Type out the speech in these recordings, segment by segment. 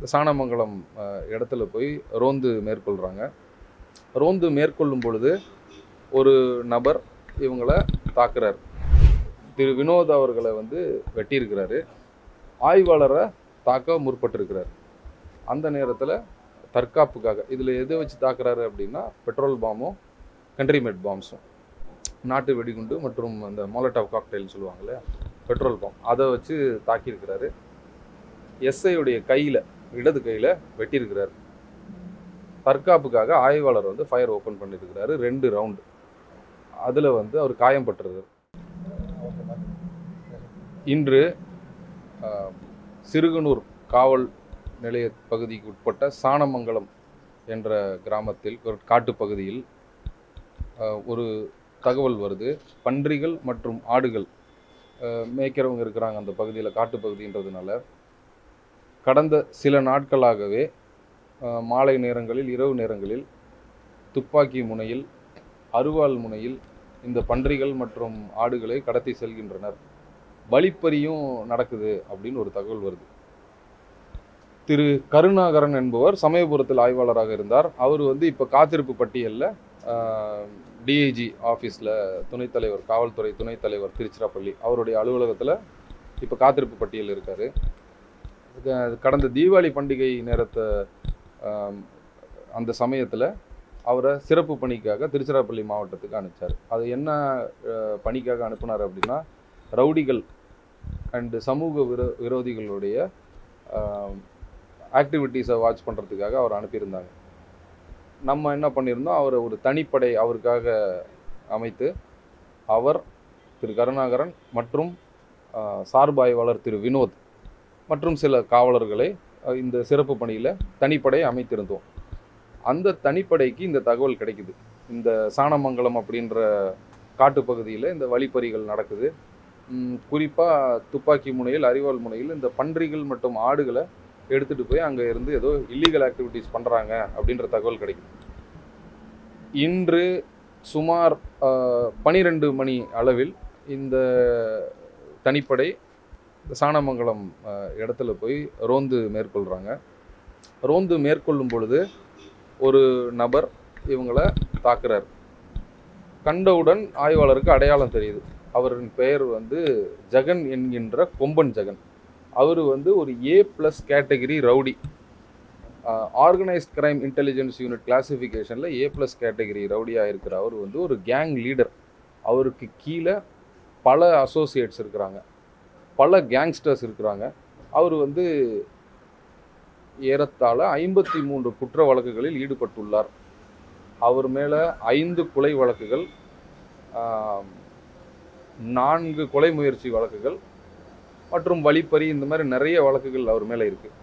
சாணமங்கலம் அஹ், இடத்துல போய் ரோந்து மேற்கொள்கிறாங்க ரோந்து மேற்கொள்ளும் பொழுது ஒரு நபர் இவங்கள தாக்குறார் திரு வினோத் அவர்களை வந்து வெட்டியிருக்கிறாரு ஆய்வாளரை தாக்க முற்பட்டிருக்கிறார் அந்த நேரத்தில் தற்காப்புக்காக இதில் எதை வச்சு தாக்குறாரு அப்படின்னா பெட்ரோல் பாம்பும் கண்ட்ரிமேட் பாம்ஸும் நாட்டு வெடிகுண்டு மற்றும் அந்த மோலட்டாவ் காக்டைல் சொல்லுவாங்க இல்லையா பெட்ரோல் பாம் அதை வச்சு தாக்கியிருக்கிறாரு எஸ்ஐயுடைய கையில் இடது கையில் வெட்டியிருக்கிறாரு தற்காப்புக்காக ஆய்வாளர் வந்து ஃபயர் ஓப்பன் பண்ணியிருக்கிறாரு ரெண்டு ரவுண்டு அதில் வந்து அவர் காயம்பட்டுருது இன்று ஆஹ், சிறுகனூர் காவல் நிலைய பகுதிக்கு உட்பட்ட சாணமங்கலம் என்ற கிராமத்தில் ஒரு காட்டுப்பகுதியில் ஆஹ், ஒரு தகவல் வருது பன்றிகள் மற்றும் ஆடுகள் ஆஹ், மேய்க்கிறவங்க இருக்கிறாங்க அந்த பகுதியில் காட்டுப்பகுதின்றதுனால கடந்த சில நாட்களாகவே ஆஹ், மாலை நேரங்களில் இரவு நேரங்களில் துப்பாக்கி முனையில் அருவாள் முனையில் இந்த பன்றிகள் மற்றும் ஆடுகளை கடத்தி செல்கின்றனர் வழிப்பறியும் நடக்குது அப்படின்னு ஒரு தகவல் வருது திரு கருணாகரன் என்பவர் சமயபுரத்தில் ஆய்வாளராக இருந்தார் அவர் வந்து இப்போ காத்திருப்பு பட்டியலில் டிஐஜி ஆஃபீஸில் துணைத் தலைவர் காவல்துறை துணைத் தலைவர் திருச்சிராப்பள்ளி அவருடைய அலுவலகத்தில் இப்போ காத்திருப்பு பட்டியல் இருக்கார் கடந்த தீபாவளி பண்டிகை நேரத்தை ஆம், அந்த சமயத்தில் அவரை சிறப்பு பணிக்காக திருச்சிராப்பள்ளி மாவட்டத்துக்கு அனுப்பிச்சார் அது என்ன அஹ், பணிக்காக அனுப்புனார் அப்படின்னா ரவுடிகள் அண்டு சமூக விரோ விரோதிகளுடைய ஆக்டிவிட்டீஸை வாட்ச் பண்ணுறதுக்காக அவர் அனுப்பியிருந்தாங்க நம்ம என்ன பண்ணியிருந்தோம் அவரை ஒரு தனிப்படை அவருக்காக அமைத்து அவர் திரு கருணாகரன் மற்றும் ஆஹ், சார்பு ஆய்வாளர் திரு வினோத் மற்றும் சில காவலர்களை அஹ், இந்த சிறப்பு பணியில் தனிப்படை அமைத்திருந்தோம் அந்த தனிப்படைக்கு இந்த தகவல் கிடைக்குது இந்த சாணமங்கலம் அப்படின்ற காட்டுப்பகுதியில் இந்த வழிப்பறிகள் நடக்குது குறிப்பாக துப்பாக்கி முனையில் அறிவாள் முனையில் இந்த பன்றிகள் மற்றும் ஆடுகளை எடுத்துகிட்டு போய் அங்கே இருந்து ஏதோ இல்லீகல் ஆக்டிவிட்டீஸ் பண்ணுறாங்க அப்படின்ற தகவல் கிடைக்குது இன்று சுமார் பனிரெண்டு மணி அளவில் இந்த தனிப்படை இந்த சாணமங்கலம் அஹ், இடத்துல போய் ரோந்து மேற்கொள்கிறாங்க ரோந்து மேற்கொள்ளும் பொழுது ஒரு நபர் இவங்களை தாக்குறார் கண்டவுடன் ஆய்வாளருக்கு அடையாளம் தெரியுது அவரின் பெயர் வந்து ஜெகன் என்கின்ற கொம்பன் ஜெகன் அவர் வந்து ஒரு A plus category rowdy organised crime intelligence unit கிளாசிஃபிகேஷனில் ஏ ப்ளஸ் கேட்டகரி ரவுடியாக இருக்கிற அவர் வந்து ஒரு கேங் லீடர் அவருக்கு கீழே பல அசோசியேட்ஸ் இருக்கிறாங்க பல கேங்ஸ்டர்ஸ் இருக்கிறாங்க அவர் வந்து ஏறத்தாழ ஐம்பத்தி மூன்று குற்ற வழக்குகளில் ஈடுபட்டுள்ளார் அவர் மேலே ஐந்து கொலை வழக்குகள் ஆம், நான்கு கொலை முயற்சி வழக்குகள் மற்றும் வழிப்பறி இந்த மாதிரி நிறைய வழக்குகள் அவர் மேலே இருக்கு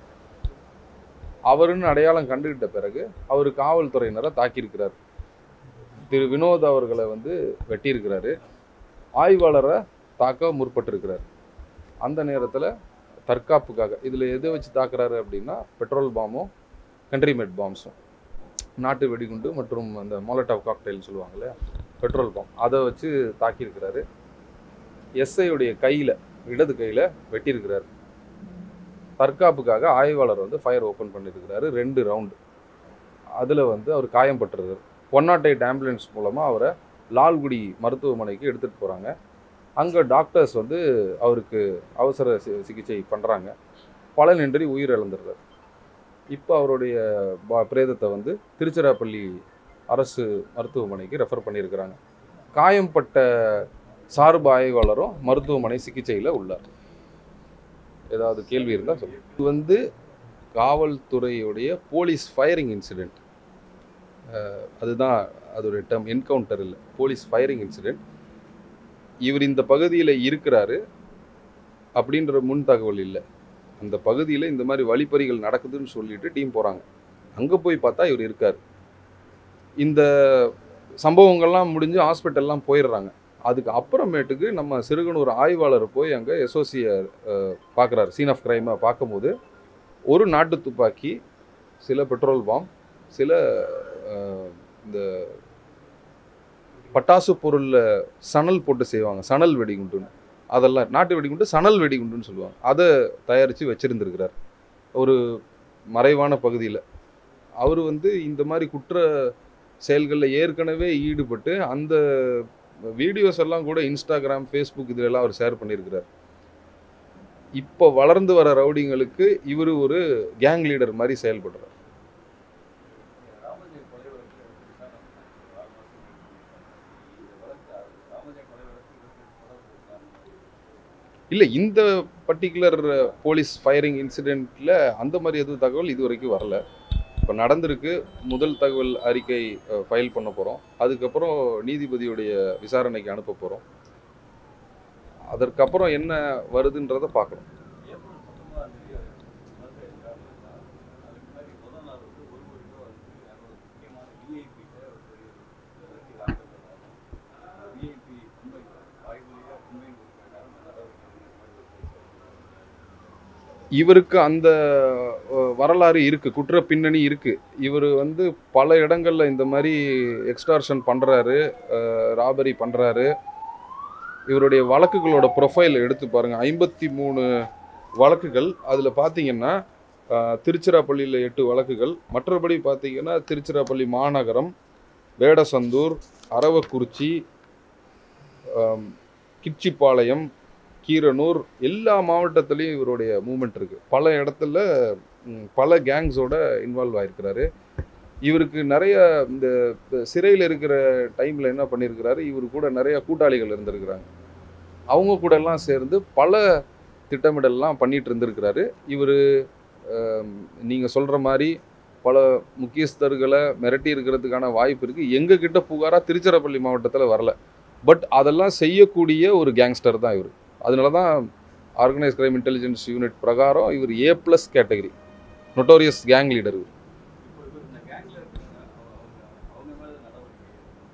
அவருன்னு அடையாளம் கண்டுகிட்ட பிறகு அவர் காவல்துறையினரை தாக்கியிருக்கிறார் திரு வினோத் அவர்களை வந்து வெட்டியிருக்கிறாரு ஆய்வாளரை தாக்க முற்பட்டிருக்கிறார் அந்த நேரத்தில் தற்காப்புக்காக இதில் எதை வச்சு தாக்குறாரு அப்படின்னா பெட்ரோல் பாம்பும் கண்ட்ரிமேட் பாம்ஸும் நாட்டு வெடிகுண்டு மற்றும் அந்த மோலட்டாவ் காக்டைல் சொல்லுவாங்க இல்லையா பெட்ரோல் பாம் அதை வச்சு தாக்கியிருக்கிறாரு எஸ்ஐயுடைய கையில் இடது கையில் வெட்டியிருக்கிறார் தற்காப்புக்காக ஆய்வாளர் வந்து ஃபயர் ஓப்பன் பண்ணியிருக்கிறாரு ரெண்டு ரவுண்டு அதில் வந்து அவர் காயம்பட்டுருக்காரு ஒன் நாட் எயிட் ஆம்புலன்ஸ் மூலமாக அவரை லால்குடி மருத்துவமனைக்கு எடுத்துகிட்டு போகிறாங்க அங்கே டாக்டர்ஸ் வந்து அவருக்கு அவசர சி- சிகிச்சை பண்ணுறாங்க பலனின்றி உயிர் இழந்துடுறார் இப்போ அவருடைய பா பிரேதத்தை வந்து திருச்சிராப்பள்ளி அரசு மருத்துவமனைக்கு ரெஃபர் பண்ணியிருக்கிறாங்க காயம்பட்ட சார்பு ஆய்வாளரும் மருத்துவமனை சிகிச்சையில் உள்ளார் ஏதாவது கேள்வி இருந்தால் சொல்லுங்க இது வந்து காவல்துறையுடைய போலீஸ் ஃபயரிங் இன்சிடெண்ட் அதுதான் அதோடைய டேர்ம் என்கவுண்டர் இல்லை போலீஸ் ஃபயரிங் இன்சிடெண்ட் இவர் இந்த பகுதியில் இருக்கிறாரு அப்படின்ற முன் தகவல் இல்லை அந்த பகுதியில் இந்த மாதிரி வழிப்பறிகள் நடக்குதுன்னு சொல்லிட்டு டீம் போகிறாங்க அங்கே போய் பார்த்தா இவர் இருக்கார் இந்த சம்பவங்கள்லாம் முடிஞ்சு ஹாஸ்பிட்டல்லாம் போயிடுறாங்க அதுக்கு அப்புறமேட்டுக்கு நம்ம சிறுகனூர் ஆய்வாளர் போய் அங்கே எஸ்ஓசியை பார்க்குறாரு சீன் ஆஃப் கிரைமை பார்க்கும்போது ஒரு நாட்டு துப்பாக்கி சில பெட்ரோல் பாம் சில அஹ், இந்த பட்டாசு பொருளில் சணல் போட்டு செய்வாங்க சணல் வெடிகுண்டுன்னு அதெல்லாம் நாட்டு வெடிகுண்டு சணல் வெடிகுண்டுன்னு சொல்லுவாங்க அதை தயாரித்து வச்சுருந்துருக்கிறார் ஒரு மறைவான பகுதியில் அவர் வந்து இந்த மாதிரி குற்ற செயல்களில் ஏற்கனவே ஈடுபட்டு அந்த வீடியோஸ் எல்லாம் கூட இன்ஸ்டாகிராம் ஃபேஸ்புக் இதிலெல்லாம் அவர் ஷேர் பண்ணியிருக்கிறார் இப்போ வளர்ந்து வர ரவுடிங்களுக்கு இவர் ஒரு கேங் லீடர் மாதிரி செயல்படுறார் ராமஜெயம் கொலை வழக்கு விசாரணை பண்ணாங்க. ஆறு மாசத்துக்கு முன்னாடி. இந்த வழக்கு ராமஜெயம் கொலை வழக்கு இவருக்கு தொடர்பு இருக்கா? இல்லை இந்த பர்டிகுலர் போலீஸ் ஃபயரிங் இன்சிடெண்ட்டில் அந்த மாதிரி எதுவும் தகவல் இது வரைக்கும் வரல இப்போ நடந்திருக்கு முதல் தகவல் அறிக்கை ஃபைல் பண்ண போகிறோம் அதுக்கப்புறம் நீதிபதியுடைய விசாரணைக்கு அனுப்ப போகிறோம் அதற்கப்புறம் என்ன வருதுன்றதை பார்க்கணும் ஏப்ரல் பத்தொன்பதாம் தேதி அவர் மதுரை இருக்காரு. அதுக்கு முன்னாடி முதல் நாள் வந்து ஒரு கோடி ரூபா வந்து யாரோ ஒரு முக்கியமான விஐபி ஒரு பெரிய வாங்கி விஐபி உண்மை வாய்மொழியா உண்மை கொடுக்கிறாரு நடவடிக்கை இந்த மாதிரி ஒரு பேசுறாரு. இவருக்கு அந்த அஹ், வரலாறு இருக்கு குற்ற பின்னணி இருக்கு இவர் வந்து பல இடங்கள்ல இந்த மாதிரி எக்ஸ்டார்ஷன் பண்றாரு ராபரி பண்றாரு இவருடைய வழக்குகளோட ப்ரொஃபைல் எடுத்து பாருங்க ஐம்பத்தி மூணு வழக்குகள் அதில் பார்த்தீங்கன்னா அஹ், திருச்சிராப்பள்ளியில் எட்டு வழக்குகள் மற்றபடி பார்த்தீங்கன்னா திருச்சிராப்பள்ளி மாநகரம் வேடசந்தூர் அரவக்குறிச்சி அம், கிச்சிப்பாளையம் கீரனூர் எல்லா மாவட்டத்துலேயும் இவருடைய மூமெண்ட் இருக்குது பல இடத்துல ம், பல கேங்ஸோட இன்வால்வ் ஆயிருக்கிறாரு இவருக்கு நிறைய இந்த சிறையில் இருக்கிற டைமில் என்ன பண்ணியிருக்கிறாரு இவர் கூட நிறைய கூட்டாளிகள் இருந்திருக்கிறாங்க அவங்க கூட எல்லாம் சேர்ந்து பல திட்டமிடல்லாம் பண்ணிட்டு இருந்திருக்கிறாரு இவர் நீங்கள் சொல்கிற மாதிரி பல முக்கியஸ்தர்களை மிரட்டி இருக்கிறதுக்கான வாய்ப்பு இருக்குது எங்கள் கிட்ட புகாராக திருச்சிராப்பள்ளி மாவட்டத்தில் வரல பட் அதெல்லாம் செய்யக்கூடிய ஒரு கேங்ஸ்டர் தான் இவர் அதனால தான் ஆர்கனைஸ் கிரைம் இன்டெலிஜென்ஸ் யூனிட் பிரகாரம் இவர் A plus category notorious gang leader இவர் இப்போ இவர் இந்த கேங்ல இருக்கிறவங்க அவங்க அவங்க மேல நடவடிக்கை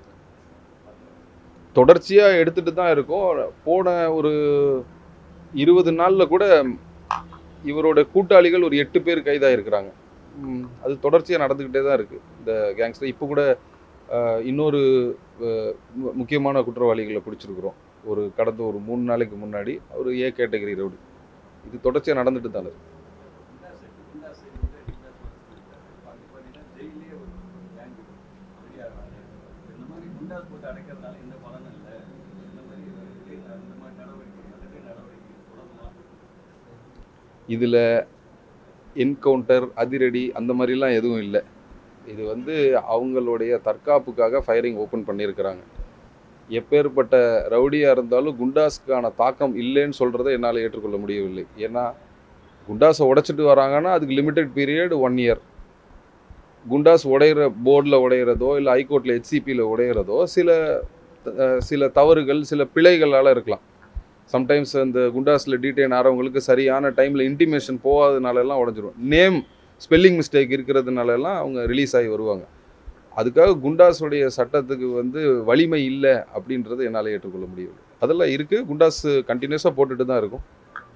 தொடர்ச்சியாக எடுத்துட்டு தான் இருக்கோம் போன ஒரு இருபது நாளில் கூட இவரோட கூட்டாளிகள் ஒரு எட்டு பேர் கைதாக இருக்கிறாங்க அது தொடர்ச்சியாக நடந்துக்கிட்டே தான் இருக்குது இந்த கேங்ஸ்டர் இப்போ கூட அஹ், இன்னொரு அஹ், மு- முக்கியமான குற்றவாளிகளை பிடிச்சிருக்கிறோம் ஒரு கடந்த ஒரு மூணு நாளைக்கு முன்னாடி அவர் ஏ கேட்டகரி ரவுடி இது தொடர்ச்சியாக நடந்துட்டு தான் இருக்கு குண்டாஸ் குண்டாஸ் வந்து குண்டாஸ் பாண்டி பாண்டினா ஜெயிலே ஒரு கேங் வெளியாகிறாங்க இந்த மாதிரி குண்டாஸ் போட்டு அடைக்கிறதுனால எந்த பலனும் இல்லை இந்த மாதிரி இதே இந்த மாதிரி நடவடிக்கை அதே நடவடிக்கை தொடரலாம் இதில் என்கவுண்டர் அதிரடி அந்த மாதிரிலாம் எதுவும் இல்லை இது வந்து அவங்களுடைய தற்காப்புக்காக ஃபயரிங் ஓப்பன் பண்ணியிருக்கிறாங்க எப்பேற்பட்ட ரவுடியாக இருந்தாலும் குண்டாஸ்க்கான தாக்கம் இல்லைன்னு சொல்கிறத என்னால் ஏற்றுக்கொள்ள முடியவில்லை ஏன்னா குண்டாஸை உடைச்சிட்டு வராங்கன்னா அதுக்கு limited period one year Goondas உடையிற போர்டில் உடையிறதோ இல்லை ஹைகோர்ட்டில் ஹெச்சிபியில் உடையிறதோ சில அஹ், சில தவறுகள் சில பிழைகளால் இருக்கலாம் சம்டைம்ஸ் அந்த குண்டாஸில் டீடைன் ஆகிறவங்களுக்கு சரியான டைமில் இன்டிமேஷன் போகாதனால எல்லாம் உடஞ்சிரும் நேம் ஸ்பெல்லிங் மிஸ்டேக் இருக்கிறதுனால எல்லாம் அவங்க ரிலீஸ் ஆகி வருவாங்க அதுக்காக குண்டாஸுடைய சட்டத்துக்கு வந்து வலிமை இல்லை அப்படின்றத என்னால் ஏற்றுக்கொள்ள முடியவில்லை அதெல்லாம் இருக்குது குண்டாஸ் கண்டினியூஸாக போட்டுட்டு தான் இருக்கும்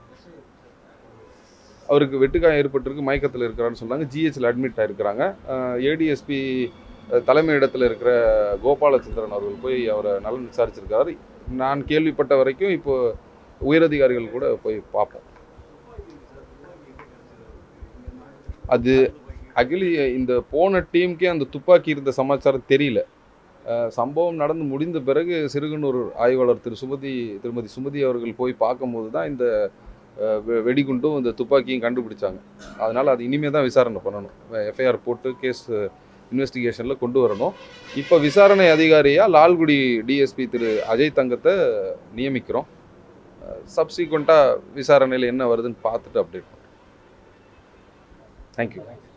அவருக்கு வெட்டுக்காயம் ஏற்பட்டிருக்கு மயக்கத்தில் இருக்கிறான்னு சொன்னாங்க ஜிஹெச்சில் அட்மிட் ஆயிருக்கிறாங்க ஏடிஎஸ்பி தலைமை இடத்துல இருக்கிற கோபாலச்சந்திரன் அவர்கள் போய் அவரை நலன் விசாரிச்சிருக்காரு நான் கேள்விப்பட்ட வரைக்கும் இப்போ உயரதிகாரிகள் கூட போய் பார்ப்போம் அது அகிலி இந்த போன டீமுக்கே அந்த துப்பாக்கி இருந்த சமாச்சாரம் தெரியல அஹ் சம்பவம் நடந்து முடிந்த பிறகு சிறுகனூர் ஆய்வாளர் திரு சுமதி திருமதி சுமதி அவர்கள் போய் பார்க்கும்போது தான் இந்த அஹ், வெ- வெடிகுண்டும் இந்த துப்பாக்கியும் கண்டுபிடிச்சாங்க அதனால் அது இனிமே தான் விசாரணை பண்ணணும் எஃப்ஐஆர் போட்டு கேஸ் இன்வெஸ்டிகேஷனில் கொண்டு வரணும் இப்போ விசாரணை அதிகாரியாக லால்குடி டிஎஸ்பி திரு அஜய் தங்கத்தை நியமிக்கிறோம் சப்சிக்வெண்ட்டாக விசாரணையில் என்ன வருதுன்னு பார்த்துட்டு அப்டேட் பண்ணுறோம் தேங்க்யூ